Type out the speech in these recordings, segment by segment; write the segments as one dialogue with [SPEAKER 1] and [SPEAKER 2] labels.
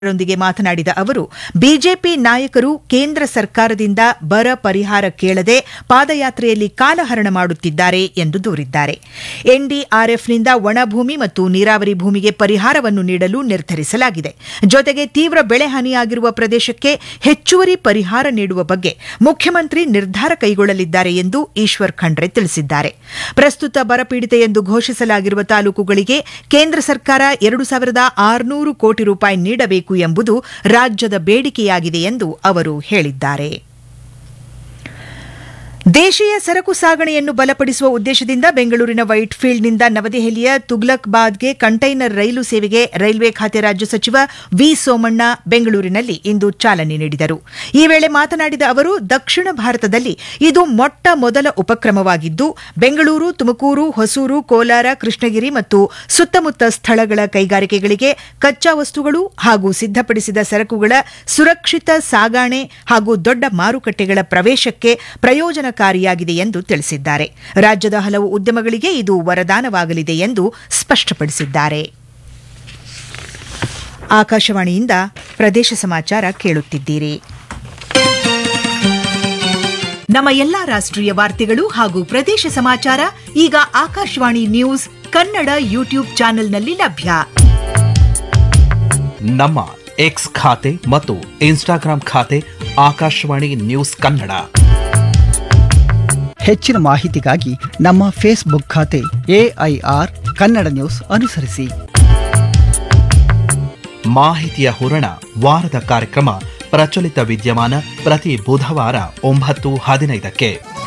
[SPEAKER 1] ರೊಂದಿಗೆ ಮಾತನಾಡಿದ ಅವರು ಬಿಜೆಪಿ ನಾಯಕರು ಕೇಂದ್ರ ಸರ್ಕಾರದಿಂದ ಬರ ಪರಿಹಾರ ಕೇಳದೆ ಪಾದಯಾತ್ರೆಯಲ್ಲಿ ಕಾಲಹರಣ ಮಾಡುತ್ತಿದ್ದಾರೆ ಎಂದು ದೂರಿದ್ದಾರೆ ಎನ್ಡಿಆರ್ಎಫ್ನಿಂದ ಒಣಭೂಮಿ ಮತ್ತು ನೀರಾವರಿ ಭೂಮಿಗೆ ಪರಿಹಾರವನ್ನು ನೀಡಲು ನಿರ್ಧರಿಸಲಾಗಿದೆ ಜೊತೆಗೆ ತೀವ್ರ ಬೆಳೆ ಹಾನಿಯಾಗಿರುವ ಪ್ರದೇಶಕ್ಕೆ ಹೆಚ್ಚುವರಿ ಪರಿಹಾರ ನೀಡುವ ಬಗ್ಗೆ ಮುಖ್ಯಮಂತ್ರಿ ನಿರ್ಧಾರ ಕೈಗೊಳ್ಳಲಿದ್ದಾರೆ ಎಂದು ಈಶ್ವರ್ ಖಂಡ್ರೆ ತಿಳಿಸಿದ್ದಾರೆ ಪ್ರಸ್ತುತ ಬರಪೀಡಿತ ಎಂದು ಘೋಷಿಸಲಾಗಿರುವ ತಾಲೂಕುಗಳಿಗೆ ಕೇಂದ್ರ ಸರ್ಕಾರ ಎರಡು ಸಾವಿರದ ಆರುನೂರು ಕೋಟಿ ರೂಪಾಯಿ ನೀಡಬೇಕು ಎಂಬುದು ರಾಜ್ಯದ ಬೇಡಿಕೆಯಾಗಿದೆ ಎಂದು ಅವರು ಹೇಳಿದ್ದಾರೆ ದೇಶೀಯ ಸರಕು ಸಾಗಣೆಯನ್ನು ಬಲಪಡಿಸುವ ಉದ್ದೇಶದಿಂದ ಬೆಂಗಳೂರಿನ ವೈಟ್ಫೀಲ್ಡ್ನಿಂದ ನವದೆಹಲಿಯ ತುಗ್ಲಕ್ಬಾದ್ಗೆ ಕಂಟೈನರ್ ರೈಲು ಸೇವೆಗೆ ರೈಲ್ವೆ ಖಾತೆ ರಾಜ್ಯ ಸಚಿವ ವಿ ಸೋಮಣ್ಣ ಬೆಂಗಳೂರಿನಲ್ಲಿ ಇಂದು ಚಾಲನೆ ನೀಡಿದರು ಈ ವೇಳೆ ಮಾತನಾಡಿದ ಅವರು ದಕ್ಷಿಣ ಭಾರತದಲ್ಲಿ ಇದು ಮೊಟ್ಟ ಮೊದಲ ಉಪಕ್ರಮವಾಗಿದ್ದು ಬೆಂಗಳೂರು ತುಮಕೂರು ಹೊಸೂರು ಕೋಲಾರ ಕೃಷ್ಣಗಿರಿ ಮತ್ತು ಸುತ್ತಮುತ್ತ ಸ್ಥಳಗಳ ಕೈಗಾರಿಕೆಗಳಿಗೆ ಕಚ್ಚಾ ವಸ್ತುಗಳು ಹಾಗೂ ಸಿದ್ದಪಡಿಸಿದ ಸರಕುಗಳ ಸುರಕ್ಷಿತ ಸಾಗಾಣೆ ಹಾಗೂ ದೊಡ್ಡ ಮಾರುಕಟ್ಟೆಗಳ ಪ್ರವೇಶಕ್ಕೆ ಪ್ರಯೋಜನಕಾರಿಯಾಗಿದೆ ಎಂದು ತಿಳಿಸಿದ್ದಾರೆ ರಾಜ್ಯದ ಹಲವು ಉದ್ಯಮಗಳಿಗೆ ಇದು ವರದಾನವಾಗಲಿದೆ ಎಂದು ಸ್ಪಷ್ಟಪಡಿಸಿದ್ದಾರೆ ಆಕಾಶವಾಣಿಯಿಂದ ಪ್ರದೇಶ ಸಮಾಚಾರ ಕೇಳುತ್ತಿದ್ದೀರಿ ನಮ್ಮ ಎಲ್ಲಾ ರಾಷ್ಟ್ರೀಯ ವಾರ್ತೆಗಳು ಹಾಗೂ ಪ್ರದೇಶ ಸಮಾಚಾರ ಈಗ ಆಕಾಶವಾಣಿ ನ್ಯೂಸ್ ಕನ್ನಡ ಯೂಟ್ಯೂಬ್ ಚಾನೆಲ್ನಲ್ಲಿ ಲಭ್ಯ
[SPEAKER 2] ನಮ್ಮ ಎಕ್ಸ್ ಖಾತೆ ಮತ್ತು ಇನ್ಸ್ಟಾಗ್ರಾಂ ಖಾತೆ ಆಕಾಶವಾಣಿ ನ್ಯೂಸ್ ಕನ್ನಡ
[SPEAKER 3] ಹೆಚ್ಚಿನ ಮಾಹಿತಿಗಾಗಿ ನಮ್ಮ ಫೇಸ್ಬುಕ್ ಖಾತೆ ಎಐಆರ್ ಕನ್ನಡ ನ್ಯೂಸ್ ಅನುಸರಿಸಿ
[SPEAKER 2] ಮಾಹಿತಿಯ ಹೂರಣ ವಾರದ ಕಾರ್ಯಕ್ರಮ ಪ್ರಚಲಿತ ವಿದ್ಯಮಾನ ಪ್ರತಿ ಬುಧವಾರ ಒಂಬತ್ತು ಹದಿನೈದಕ್ಕೆ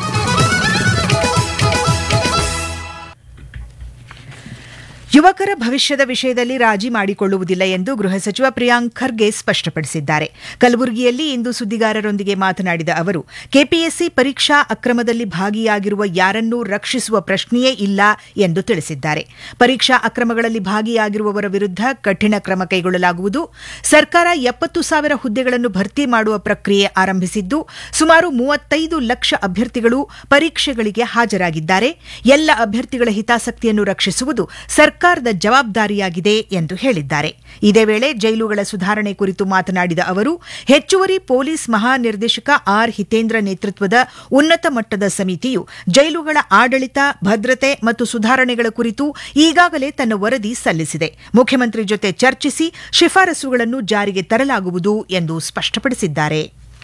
[SPEAKER 1] ಯುವಕರ ಭವಿಷ್ಯದ ವಿಷಯದಲ್ಲಿ ರಾಜಿ ಮಾಡಿಕೊಳ್ಳುವುದಿಲ್ಲ ಎಂದು ಗೃಹ ಸಚಿವ ಪ್ರಿಯಾಂಕ್ ಖರ್ಗೆ ಸ್ಪಷ್ಟಪಡಿಸಿದ್ದಾರೆ ಕಲಬುರಗಿಯಲ್ಲಿ ಇಂದು ಸುದ್ದಿಗಾರರೊಂದಿಗೆ ಮಾತನಾಡಿದ ಅವರು ಕೆಪಿಎಸ್ಸಿ ಪರೀಕ್ಷಾ ಅಕ್ರಮದಲ್ಲಿ ಭಾಗಿಯಾಗಿರುವ ಯಾರನ್ನೂ ರಕ್ಷಿಸುವ ಪ್ರಶ್ನೆಯೇ ಇಲ್ಲ ಎಂದು ತಿಳಿಸಿದ್ದಾರೆ ಪರೀಕ್ಷಾ ಅಕ್ರಮಗಳಲ್ಲಿ ಭಾಗಿಯಾಗಿರುವವರ ವಿರುದ್ಧ ಕಠಿಣ ಕ್ರಮ ಕೈಗೊಳ್ಳಲಾಗುವುದು ಸರ್ಕಾರ ಎಪ್ಪತ್ತು ಸಾವಿರ ಹುದ್ದೆಗಳನ್ನು ಭರ್ತಿ ಮಾಡುವ ಪ್ರಕ್ರಿಯೆ ಆರಂಭಿಸಿದ್ದು ಸುಮಾರು ಮೂವತ್ತೈದು ಲಕ್ಷ ಅಭ್ಯರ್ಥಿಗಳು ಪರೀಕ್ಷೆಗಳಿಗೆ ಹಾಜರಾಗಿದ್ದಾರೆ ಎಲ್ಲ ಅಭ್ಯರ್ಥಿಗಳ ಹಿತಾಸಕ್ತಿಯನ್ನು ರಕ್ಷಿಸುವುದು ಸರ್ಕಾರದ ಜವಾಬ್ದಾರಿಯಾಗಿದೆ ಎಂದು ಹೇಳಿದ್ದಾರೆ ಇದೇ ವೇಳೆ ಜೈಲುಗಳ ಸುಧಾರಣೆ ಕುರಿತು ಮಾತನಾಡಿದ ಅವರು ಹೆಚ್ಚುವರಿ ಪೊಲೀಸ್ ಮಹಾನಿರ್ದೇಶಕ ಆರ್ ಹಿತೇಂದ್ರ ನೇತೃತ್ವದ ಉನ್ನತ ಮಟ್ಟದ ಸಮಿತಿಯು ಜೈಲುಗಳ ಆಡಳಿತ ಭದ್ರತೆ ಮತ್ತು ಸುಧಾರಣೆಗಳ ಕುರಿತು ಈಗಾಗಲೇ ತನ್ನ ವರದಿ ಸಲ್ಲಿಸಿದೆ ಮುಖ್ಯಮಂತ್ರಿ ಜೊತೆ ಚರ್ಚಿಸಿ ಶಿಫಾರಸುಗಳನ್ನು ಜಾರಿಗೆ ತರಲಾಗುವುದು ಎಂದು ಸ್ಪಷ್ಟಪಡಿಸಿದ್ದಾರೆ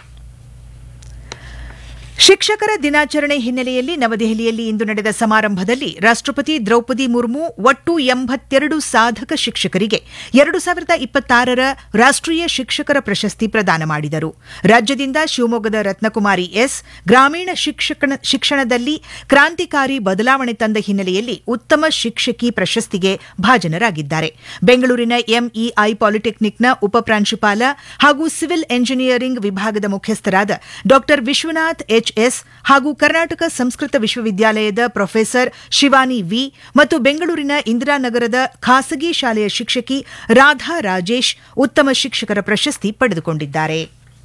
[SPEAKER 1] ಶಿಕ್ಷಕರ ದಿನಾಚರಣೆ ಹಿನ್ನೆಲೆಯಲ್ಲಿ ನವದೆಹಲಿಯಲ್ಲಿ ಇಂದು ನಡೆದ ಸಮಾರಂಭದಲ್ಲಿ ರಾಷ್ಟಪತಿ ದ್ರೌಪದಿ ಮುರ್ಮು ಒಟ್ಟು ಎಂಬತ್ತೆರಡು ಸಾಧಕ ಶಿಕ್ಷಕರಿಗೆ ಎರಡು ಸಾವಿರದ ಇಪ್ಪತ್ತಾರರ ರಾಷ್ಟೀಯ ಶಿಕ್ಷಕರ ಪ್ರಶಸ್ತಿ ಪ್ರದಾನ ಮಾಡಿದರು ರಾಜ್ಯದಿಂದ ಶಿವಮೊಗ್ಗದ ರತ್ನಕುಮಾರಿ ಎಸ್ ಗ್ರಾಮೀಣ ಶಿಕ್ಷಣದಲ್ಲಿ ಕ್ರಾಂತಿಕಾರಿ ಬದಲಾವಣೆ ತಂದ ಹಿನ್ನೆಲೆಯಲ್ಲಿ ಉತ್ತಮ ಶಿಕ್ಷಕಿ ಪ್ರಶಸ್ತಿಗೆ ಭಾಜನರಾಗಿದ್ದಾರೆ ಬೆಂಗಳೂರಿನ ಎಂಇಐ ಪಾಲಿಟೆಕ್ನಿಕ್ನ ಉಪಪ್ರಾಂಶುಪಾಲ ಹಾಗೂ ಸಿವಿಲ್ ಎಂಜಿನಿಯರಿಂಗ್ ವಿಭಾಗದ ಮುಖ್ಯಸ್ಥರಾದ ಡಾ ವಿಶ್ವನಾಥ್ ಎಚ್ ಎಸ್ ಹಾಗೂ ಕರ್ನಾಟಕ ಸಂಸ್ಕೃತ ವಿಶ್ವವಿದ್ಯಾಲಯದ ಪ್ರೊಫೆಸರ್ ಶಿವಾನಿ ವಿ ಮತ್ತು ಬೆಂಗಳೂರಿನ ಇಂದಿರಾನಗರದ ಖಾಸಗಿ ಶಾಲೆಯ ಶಿಕ್ಷಕಿ ರಾಧಾ ರಾಜೇಶ್ ಉತ್ತಮ ಶಿಕ್ಷಕರ ಪ್ರಶಸ್ತಿ ಪಡೆದುಕೊಂಡಿದ್ದಾರೆ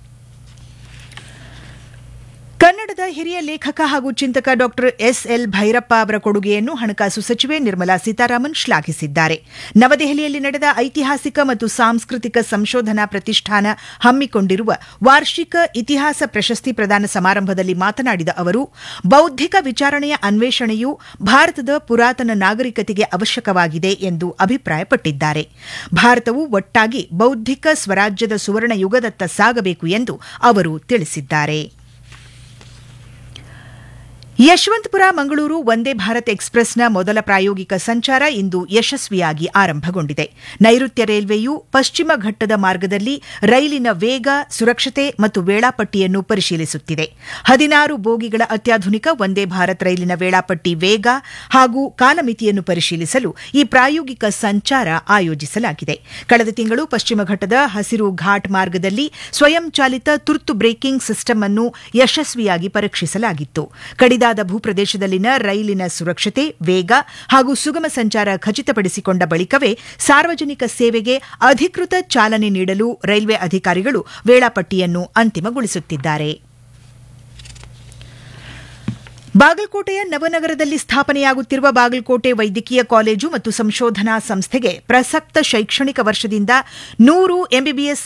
[SPEAKER 1] ಕನ್ನಡದ ಹಿರಿಯ ಲೇಖಕ ಹಾಗೂ ಚಿಂತಕ ಡಾ ಎಸ್ಎಲ್ ಭೈರಪ್ಪ ಅವರ ಕೊಡುಗೆಯನ್ನು ಹಣಕಾಸು ಸಚಿವೆ ನಿರ್ಮಲಾ ಸೀತಾರಾಮನ್ ಶ್ಲಾಘಿಸಿದ್ದಾರೆ ನವದೆಹಲಿಯಲ್ಲಿ ನಡೆದ ಐತಿಹಾಸಿಕ ಮತ್ತು ಸಾಂಸ್ಕೃತಿಕ ಸಂಶೋಧನಾ ಪ್ರತಿಷ್ಠಾನ ಹಮ್ಮಿಕೊಂಡಿರುವ ವಾರ್ಷಿಕ ಇತಿಹಾಸ ಪ್ರಶಸ್ತಿ ಪ್ರದಾನ ಸಮಾರಂಭದಲ್ಲಿ ಮಾತನಾಡಿದ ಅವರು ಬೌದ್ಧಿಕ ವಿಚಾರಣೆಯ ಅನ್ವೇಷಣೆಯು ಭಾರತದ ಪುರಾತನ ನಾಗರಿಕತೆಗೆ ಅವಶ್ಯಕವಾಗಿದೆ ಎಂದು ಅಭಿಪ್ರಾಯಪಟ್ಟಿದ್ದಾರೆ ಭಾರತವು ಒಟ್ಟಾಗಿ ಬೌದ್ಧಿಕ ಸ್ವರಾಜ್ಯದ ಸುವರ್ಣ ಯುಗದತ್ತ ಸಾಗಬೇಕು ಎಂದು ಅವರು ತಿಳಿಸಿದ್ದಾರೆ ಯಶವಂತಪುರ ಮಂಗಳೂರು ವಂದೇ ಭಾರತ್ ಎಕ್ಸ್ಪ್ರೆಸ್ನ ಮೊದಲ ಪ್ರಾಯೋಗಿಕ ಸಂಚಾರ ಇಂದು ಯಶಸ್ವಿಯಾಗಿ ಆರಂಭಗೊಂಡಿದೆ ನೈಋತ್ಯ ರೈಲ್ವೆಯು ಪಶ್ಚಿಮ ಘಟ್ಟದ ಮಾರ್ಗದಲ್ಲಿ ರೈಲಿನ ವೇಗ ಸುರಕ್ಷತೆ ಮತ್ತು ವೇಳಾಪಟ್ಟಿಯನ್ನು ಪರಿಶೀಲಿಸುತ್ತಿದೆ ಹದಿನಾರು ಬೋಗಿಗಳ ಅತ್ಯಾಧುನಿಕ ವಂದೇ ಭಾರತ್ ರೈಲಿನ ವೇಳಾಪಟ್ಟಿ ವೇಗ ಹಾಗೂ ಕಾಲಮಿತಿಯನ್ನು ಪರಿಶೀಲಿಸಲು ಈ ಪ್ರಾಯೋಗಿಕ ಸಂಚಾರ ಆಯೋಜಿಸಲಾಗಿದೆ ಕಳೆದ ತಿಂಗಳು ಪಶ್ಚಿಮ ಘಟ್ಟದ ಹಸಿರು ಘಾಟ್ ಮಾರ್ಗದಲ್ಲಿ ಸ್ವಯಂಚಾಲಿತ ತುರ್ತು ಬ್ರೇಕಿಂಗ್ ಸಿಸ್ಟಮ್ ಅನ್ನು ಯಶಸ್ವಿಯಾಗಿ ಪರೀಕ್ಷಿಸಲಾಗಿತ್ತು ಕಡಿದ ಭೂಪ್ರದೇಶದಲ್ಲಿನ ರೈಲಿನ ಸುರಕ್ಷತೆ ವೇಗ ಹಾಗೂ ಸುಗಮ ಸಂಚಾರ ಖಚಿತಪಡಿಸಿಕೊಂಡ ಬಳಿಕವೇ ಸಾರ್ವಜನಿಕ ಸೇವೆಗೆ ಅಧಿಕೃತ ಚಾಲನೆ ನೀಡಲು ರೈಲ್ವೆ ಅಧಿಕಾರಿಗಳು ವೇಳಾಪಟ್ಟಿಯನ್ನು ಅಂತಿಮಗೊಳಿಸುತ್ತಿದ್ದಾರೆ ಬಾಗಲಕೋಟೆಯ ನವನಗರದಲ್ಲಿ ಸ್ಥಾಪನೆಯಾಗುತ್ತಿರುವ ಬಾಗಲಕೋಟೆ ವೈದ್ಯಕೀಯ ಕಾಲೇಜು ಮತ್ತು ಸಂಶೋಧನಾ ಸಂಸ್ಥೆಗೆ ಪ್ರಸಕ್ತ ಶೈಕ್ಷಣಿಕ ವರ್ಷದಿಂದ ನೂರು ಎಂಬಿಬಿಎಸ್